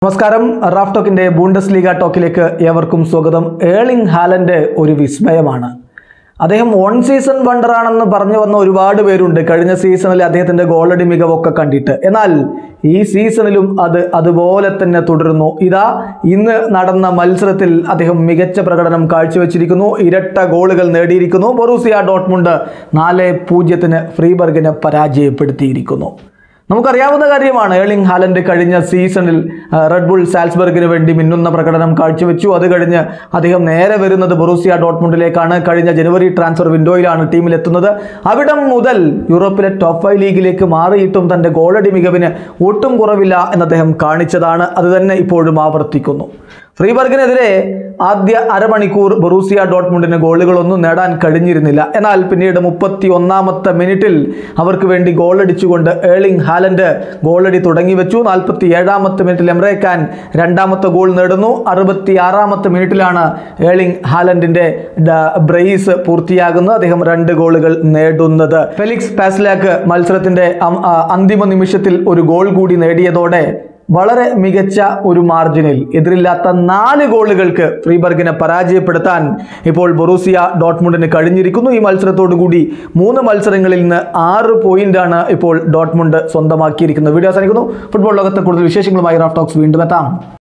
നമസ്കാരം Raf ടോക്കിന്റെ Bundes ലീഗ ടോക്കിലേക്ക് ഏവർക്കും സ്വാഗതം ഏളിംഗ് ഹാലൻഡ് ഒരു വിസ്മയമാണ് അദ്ദേഹം ഓൺ സീസൺ വണ്ടറാണെന്ന് പറഞ്ഞു വന്ന ഒരുപാട് പേരുണ്ട് കഴിഞ്ഞ സീസണിൽ അദ്ദേഹത്തിന്റെ ഗോളടി മികവൊക്കെ കണ്ടിട്ട് എന്നാൽ ഈ സീസണിലും അത് അതുപോലെ തന്നെ തുടരുന്നു ഇതാ ഇന്ന് നടന്ന മത്സരത്തിൽ അദ്ദേഹം മികച്ച പ്രകടനം കാഴ്ചവെച്ചിരിക്കുന്നു ഇരട്ട ഗോളുകൾ നേടിയിരിക്കുന്നു ബൊറൂസിയ ഡോട്ട്മുണ്ട് നാല് പൂജ്യത്തിന് ഫ്രീബർഗിനെ പരാജയപ്പെടുത്തിയിരിക്കുന്നു നമുക്കറിയാവുന്ന കാര്യമാണ് ഏളിംഗ് ഹാലൻഡ് കഴിഞ്ഞ സീസണിൽ ആ, റെഡ് ബുൾ സാൽസ്ബർഗിന് വേണ്ടി മിന്നുന്ന പ്രകടനം കാഴ്ചവെച്ചു അത് കഴിഞ്ഞ് അദ്ദേഹം നേരെ വരുന്നത് ബൊറൂസിയ ഡോട്ട്മുണ്ടിലേക്കാണ് കഴിഞ്ഞ ജനുവരി ട്രാൻസ്ഫർ വിൻഡോയിലാണ് ടീമിൽ എത്തുന്നത് അവിടം മുതൽ യൂറോപ്പിലെ ടോപ്പ് ഫൈവ് ലീഗിലേക്ക് മാറിയിട്ടും തൻ്റെ ഗോളടി മികവിന് ഒട്ടും കുറവില്ല എന്ന് അദ്ദേഹം കാണിച്ചതാണ് അത് തന്നെ ഇപ്പോഴും ആവർത്തിക്കുന്നു ഫ്രീബർഗിനെതിരെ ആദ്യ അരമണിക്കൂർ ബൊറൂസിയ ഡോട്ട്മുണ്ടിന് ഗോളുകളൊന്നും നേടാൻ കഴിഞ്ഞിരുന്നില്ല എന്നാൽ പിന്നീട് മുപ്പത്തി ഒന്നാമത്തെ മിനിറ്റിൽ അവർക്ക് വേണ്ടി ഗോളടിച്ചുകൊണ്ട് ഏളിംഗ് ഹാലൻഡ് ഗോളടി തുടങ്ങി വെച്ചു നാൽപ്പത്തി ഏഴാമത്തെ മിനിറ്റിൽ എംറേക്കാൻ രണ്ടാമത്തെ ഗോൾ നേടുന്നു അറുപത്തി ആറാമത്തെ മിനിറ്റിലാണ് ഏളിംഗ് ഹാലൻഡിന്റെ ഡ- ബ്രേസ് പൂർത്തിയാകുന്നത് അദ്ദേഹം രണ്ട് ഗോളുകൾ നേടുന്നത് ഫെലിക്സ് പാസ്ലാക്ക് മത്സരത്തിന്റെ അം- ആ, അന്തിമ നിമിഷത്തിൽ ഒരു ഗോൾ കൂടി നേടിയതോടെ വളരെ മികച്ച ഒരു മാർജിനിൽ എതിരില്ലാത്ത നാല് ഗോളുകൾക്ക് ഫ്രീബർഗിനെ പരാജയപ്പെടുത്താൻ ഇപ്പോൾ ബൊറൂസിയ ഡോട്ട്മുണ്ടിന് കഴിഞ്ഞിരിക്കുന്നു ഈ മത്സരത്തോടു കൂടി മൂന്ന് മത്സരങ്ങളിൽ നിന്ന് ആറ് പോയിന്റാണ് ഇപ്പോൾ ഡോട്ട്മുണ്ട് സ്വന്തമാക്കിയിരിക്കുന്നത് വീഡിയോ അവസാനിക്കുന്നു ഫുട്ബോൾ ലോകത്തെ കൂടുതൽ വിശേഷങ്ങളുമായി റാഫ് ടോക്സ് വീണ്ടും എത്താം